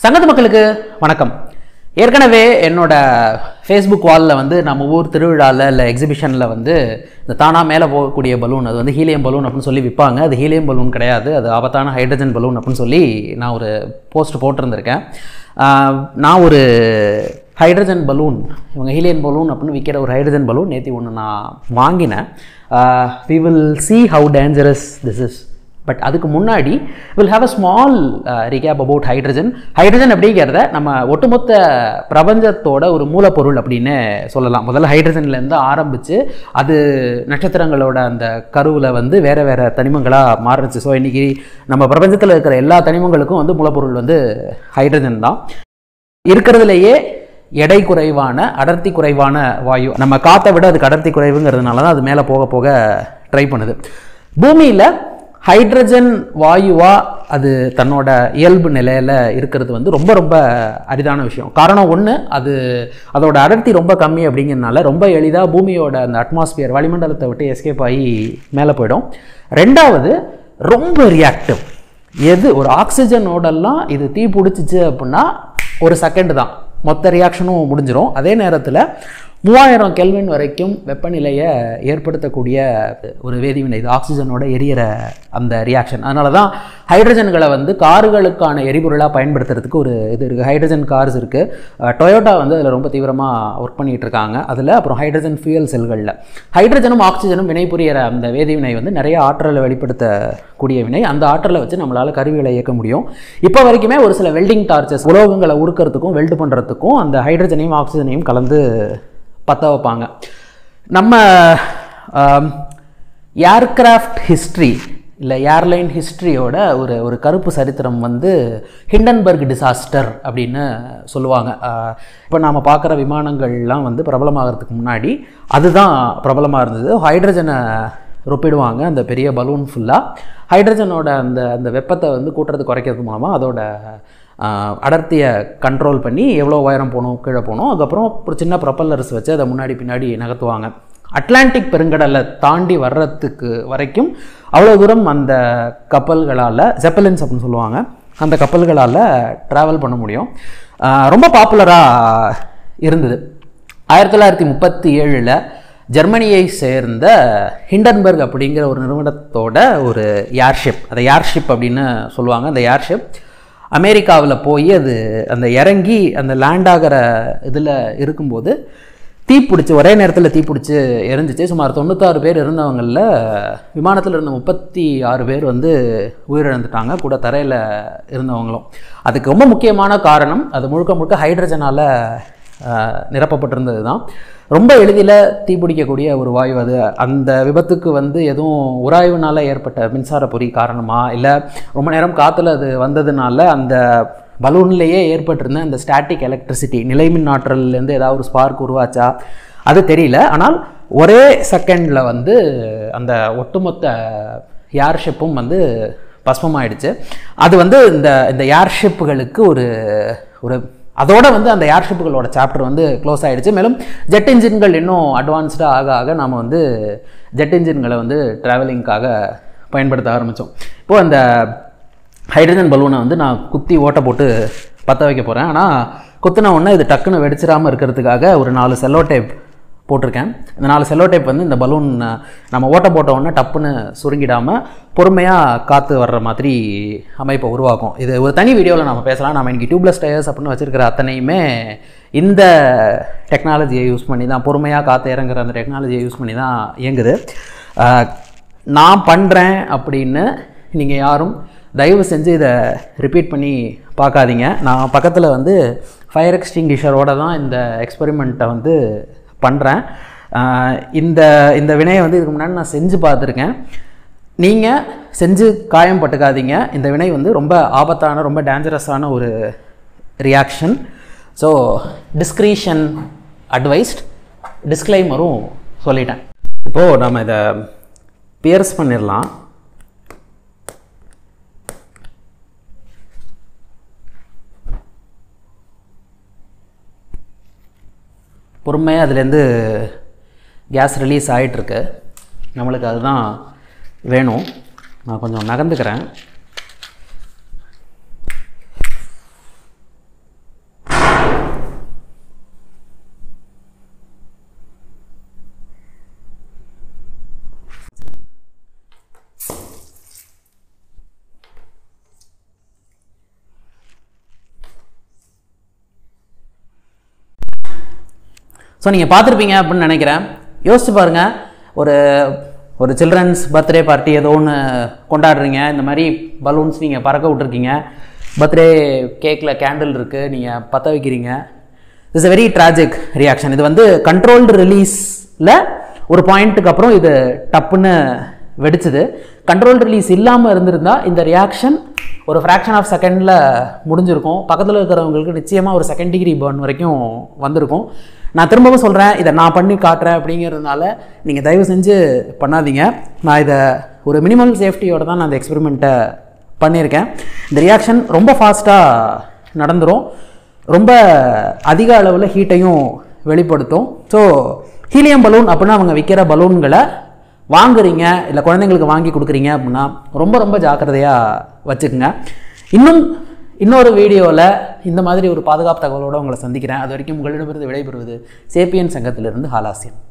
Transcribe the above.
சங்கத்து மக்களுக்கு வணக்கம் ஏற்கனவே என்னோட ஃபேஸ்புக் வாலில் வந்து நம்ம ஊர் திருவிழாவில் இல்லை எக்ஸிபிஷனில் வந்து இந்த தானாக மேலே போகக்கூடிய பலூன் அது வந்து ஹீலியம் பலூன் அப்படின்னு சொல்லி விற்பாங்க அது ஹீலியம் பலூன் கிடையாது அது ஆபத்தான ஹைட்ரஜன் பலூன் அப்படின்னு சொல்லி நான் ஒரு போஸ்ட் போட்டிருந்திருக்கேன் ஆஹ் நான் ஒரு ஹைட்ரஜன் பலூன் இவங்க ஹீலியன் பலூன் அப்படின்னு விற்கிற ஒரு ஹைட்ரஜன் பலூன் நேற்று ஒன்று நான் வாங்கினேன் we will see how dangerous this is but அதுக்கு முன்னாடி will have a small recap about hydrogen hydrogen அப்படிங்கிறத நம்ம ஒட்டுமொத்த பிரபஞ்சத்தோட ஒரு மூலப்பொருள் அப்படின்னு சொல்லலாம் முதல்ல ஹைட்ரஜன்லேருந்து ஆரம்பித்து அது நட்சத்திரங்களோட அந்த கருவில் வந்து வேறு வேறு தனிமங்களாக மாறுச்சு ஸோ இன்றைக்கி நம்ம பிரபஞ்சத்தில் இருக்கிற எல்லா தனிமங்களுக்கும் வந்து மூலப்பொருள் வந்து ஹைட்ரஜன் தான் இருக்கிறதுலையே எடை குறைவான அடர்த்தி குறைவான வாயு நம்ம காற்றை விட அதுக்கு அடர்த்தி குறைவுங்கிறதுனால தான் அது மேலே போக போக ட்ரை பண்ணுது பூமியில் ஹைட்ரஜன் வாயுவா அது தன்னோட இயல்பு நிலையில் இருக்கிறது வந்து ரொம்ப ரொம்ப அரிதான விஷயம் காரணம் ஒன்று அது அதோட அடர்த்தி ரொம்ப கம்மி அப்படிங்கிறதுனால ரொம்ப எளிதாக பூமியோட அந்த அட்மாஸ்பியர் வளிமண்டலத்தை விட்டு எஸ்கேப் ஆகி மேலே போயிடும் ரெண்டாவது ரொம்ப ரியாக்டிவ் எது ஒரு ஆக்சிஜனோடெல்லாம் இது தீ பிடிச்சிச்சு அப்படின்னா ஒரு செகண்ட் தான் மொத்த ரியாக்ஷனும் முடிஞ்சிடும் அதே நேரத்தில் மூவாயிரம் கெல்வின் வரைக்கும் வெப்பநிலையை ஏற்படுத்தக்கூடிய ஒரு வேதிவினை இது ஆக்சிஜனோட எரியற அந்த ரியாக்ஷன் அதனால தான் ஹைட்ரஜன்களை வந்து கார்களுக்கான எரிபொருளாக பயன்படுத்துறதுக்கு ஒரு இது இருக்குது ஹைட்ரஜன் கார்ஸ் இருக்குது டொயோட்டா வந்து அதில் ரொம்ப தீவிரமாக ஒர்க் பண்ணிகிட்டு இருக்காங்க அதில் அப்புறம் ஹைட்ரஜன் ஃபியூயல் செல்களில் ஹைட்ரஜனும் ஆக்சிஜனும் வினைபுரியற அந்த வேதிவினை வந்து நிறைய ஆற்றலை வெளிப்படுத்தக்கூடிய வினை அந்த ஆற்றலை வச்சு நம்மளால் கருவிகளை இயக்க முடியும் இப்போ வரைக்குமே ஒரு சில வெல்டிங் டார்ச்சஸ் உலோகங்களை உருக்கிறதுக்கும் வெல்டு பண்ணுறதுக்கும் அந்த ஹைட்ரஜனையும் ஆக்சிஜனையும் கலந்து பற்ற வைப்பாங்க நம்ம ஏர்கிராஃப்ட் ஹிஸ்ட்ரி இல்லை ஏர்லைன் ஹிஸ்ட்ரியோட ஒரு ஒரு கருப்பு சரித்திரம் வந்து ஹிண்டன்பர்க் டிசாஸ்டர் அப்படின்னு சொல்லுவாங்க இப்போ நாம் பார்க்குற விமானங்கள்லாம் வந்து பிரபலமாகிறதுக்கு முன்னாடி அதுதான் பிரபலமாக இருந்தது ஹைட்ரஜனை ரொப்பிடுவாங்க அந்த பெரிய பலூன் ஃபுல்லாக ஹைட்ரஜனோட அந்த அந்த வெப்பத்தை வந்து கூட்டுறது குறைக்கிறது மூலமாக அதோட ஆஹ், அடர்த்தியை கண்ட்ரோல் பண்ணி எவ்வளோ உயரம் போகணும் கீழே போகணும் அதுக்கப்புறம் ஒரு சின்ன ப்ரொப்பல்லர்ஸ் வச்சு அதை முன்னாடி பின்னாடி நகர்த்துவாங்க அட்லாண்டிக் பெருங்கடலை தாண்டி வர்றதுக்கு வரைக்கும் அவ்வளோ தூரம் அந்த கப்பல்களால் ஜெப்பலின்ஸ் அப்படின்னு சொல்லுவாங்க அந்த கப்பல்களால் ட்ராவல் பண்ண முடியும் ஆஹ், ரொம்ப பாப்புலராக இருந்தது ஆயிரத்தி தொள்ளாயிரத்தி முப்பத்தி ஏழில் ஜெர்மனியை சேர்ந்த ஹிண்டன்பர்க் அப்படிங்கிற ஒரு நிறுவனத்தோட ஒரு ஏர்ஷிப் அதை ஏர்ஷிப் அப்படின்னு சொல்லுவாங்க அந்த ஏர்ஷிப் அமெரிக்காவில் போய் அது அந்த இறங்கி அந்த லேண்ட் ஆகிற இதில் இருக்கும்போது தீப்பிடிச்சு ஒரே நேரத்தில் தீப்பிடிச்சு எரிஞ்சிச்சு சுமார் தொண்ணூத்தாறு பேர் இருந்தவங்களில் விமானத்தில் இருந்த முப்பத்தி ஆறு பேர் வந்து உயிரிழந்துட்டாங்க கூட தரையில் இருந்தவங்களும் அதுக்கு ரொம்ப முக்கியமான காரணம் அது முழுக்க முழுக்க ஹைட்ரஜனால் நிரப்பப்பட்டிருந்தது தான் ரொம்ப எளிதில் தீப்பிடிக்கக்கூடிய ஒரு வாயு அது அந்த விபத்துக்கு வந்து எதுவும் உராய்வுனால ஏற்பட்ட மின்சார பொறி காரணமா இல்லை ரொம்ப நேரம் காற்றுல அது வந்ததுனால அந்த பலூன்லேயே ஏற்பட்டிருந்த அந்த ஸ்டாட்டிக் எலக்ட்ரிசிட்டி நிலைமின் ஆற்றல்லேருந்து ஏதாவது ஒரு ஸ்பார்க் உருவாச்சா அது தெரியல ஆனால் ஒரே செகண்டில் வந்து அந்த ஒட்டுமொத்த ஏர்ஷிப்பும் வந்து பஸ்மமாயிடுச்சு அது வந்து இந்த இந்த ஏர்ஷிப்புகளுக்கு ஒரு ஒரு அதோட வந்து அந்த ஏர்ஷிப்புகளோட சாப்டர் வந்து க்ளோஸ் ஆயிடுச்சு மேலும் ஜெட் இன்ஜின்கள் இன்னும் அட்வான்ஸ்டாக ஆக ஆக நாம் வந்து ஜெட் இன்ஜின்களை வந்து ட்ராவலிங்க்காக பயன்படுத்த ஆரம்பித்தோம் இப்போது அந்த ஹைட்ரஜன் பலூனை வந்து நான் குத்தி ஓட்டை போட்டு பற்ற வைக்க போகிறேன் ஆனால் குத்தின உடனே இது டக்குன்னு வெடிச்சிடாமல் இருக்கிறதுக்காக ஒரு நாலு செல்லோ டேப் போட்டிருக்கேன் இந்த நாலு செல்லோ டேப் வந்து இந்த பலூன் நம்ம ஓட்ட போட்ட உடனே டப்புன்னு சுருங்கிடாமல் பொறுமையாக காற்று வர்ற மாதிரி அமைப்பை உருவாக்கும் இது ஒரு தனி வீடியோவில் நம்ம பேசலாம் நம்ம இன்றைக்கி டியூப்லெஸ் டயர்ஸ் அப்படின்னு வச்சுருக்கிற அத்தனையுமே இந்த டெக்னாலஜியை யூஸ் பண்ணி தான் பொறுமையாக காற்று இறங்குற அந்த டெக்னாலஜியை யூஸ் பண்ணி தான் இயங்குது ஆஹ், நான் பண்ணுறேன் அப்படின்னு நீங்கள் யாரும் தயவு செஞ்சு இதை ரிப்பீட் பண்ணி பார்க்காதீங்க நான் பக்கத்தில் வந்து ஃபயர் எக்ஸ்டிங்கிஷரோட தான் இந்த எக்ஸ்பெரிமெண்ட்டை வந்து பண்ணுறேன் இந்த இந்த வினையை வந்து இதுக்கு முன்னாடி நான் செஞ்சு பார்த்துருக்கேன் நீங்கள் செஞ்சு காயம் பட்டுக்காதீங்க இந்த வினை வந்து ரொம்ப ஆபத்தான ரொம்ப டேஞ்சரஸான ஒரு ரியாக்ஷன் ஸோ டிஸ்க்ரீஷன் அட்வைஸ்ட் டிஸ்க்ளைமரும் சொல்லிட்டேன் இப்போது நம்ம இதை பியர்ஸ் பண்ணிடலாம் பொறுமையாக அதுலேருந்து கேஸ் ரிலீஸ் ஆகிட்டுருக்கு நம்மளுக்கு அதுதான் வேணும் நான் கொஞ்சம் நகர்ந்துக்கிறேன் ஸோ நீங்கள் பார்த்துருப்பீங்க அப்படின்னு நினைக்கிறேன் யோசிச்சு பாருங்கள் ஒரு ஒரு சில்ட்ரன்ஸ் பர்த்டே பார்ட்டி ஏதோ ஒன்று கொண்டாடுறீங்க இந்த மாதிரி பலூன்ஸ் நீங்கள் பறக்க விட்ருக்கீங்க பர்த்டே கேக்கில் கேண்டில் இருக்குது நீங்கள் பற்ற வைக்கிறீங்க it's a very tragic reaction இது வந்து கண்ட்ரோல்டு ரிலீஸில் ஒரு பாயிண்ட்டுக்கு அப்புறம் இது டப்புன்னு வெடிச்சுது கண்ட்ரோல் ரிலீஸ் இல்லாமல் இருந்திருந்தா இந்த ரியாக்ஷன் ஒரு ஃப்ராக்ஷன் ஆஃப் செகண்டில் முடிஞ்சிருக்கும் பக்கத்தில் இருக்கிறவங்களுக்கு நிச்சயமாக ஒரு செகண்ட் டிகிரி பர்ன் வரைக்கும் வந்திருக்கும் நான் திரும்பவும் சொல்கிறேன் இதை நான் பண்ணி காட்டுறேன் அப்படிங்கிறதுனால நீங்கள் தயவு செஞ்சு பண்ணாதீங்க நான் இதை ஒரு மினிமல் சேஃப்டியோட தான் நான் இந்த எக்ஸ்பெரிமெண்ட்டை பண்ணியிருக்கேன் இந்த ரியாக்ஷன் ரொம்ப ஃபாஸ்ட்டாக நடந்துரும் ரொம்ப அதிக அளவில் ஹீட்டையும் வெளிப்படுத்தும் ஸோ ஹீலியம் பலூன் அப்படின்னா அவங்க விற்கிற பலூன்களை வாங்குறீங்க இல்லை குழந்தைங்களுக்கு வாங்கி கொடுக்குறீங்க அப்படின்னா ரொம்ப ரொம்ப ஜாக்கிரதையாக வச்சுக்கோங்க இன்னும் இன்னொரு வீடியோவில் இந்த மாதிரி ஒரு பாதுகாப்பு தகவலோடு உங்களை சந்திக்கிறேன் அது வரைக்கும் உங்களிடமிருந்து விடைபெறுவது சேப்பியன் சங்கத்திலிருந்து ஹாலாசியம்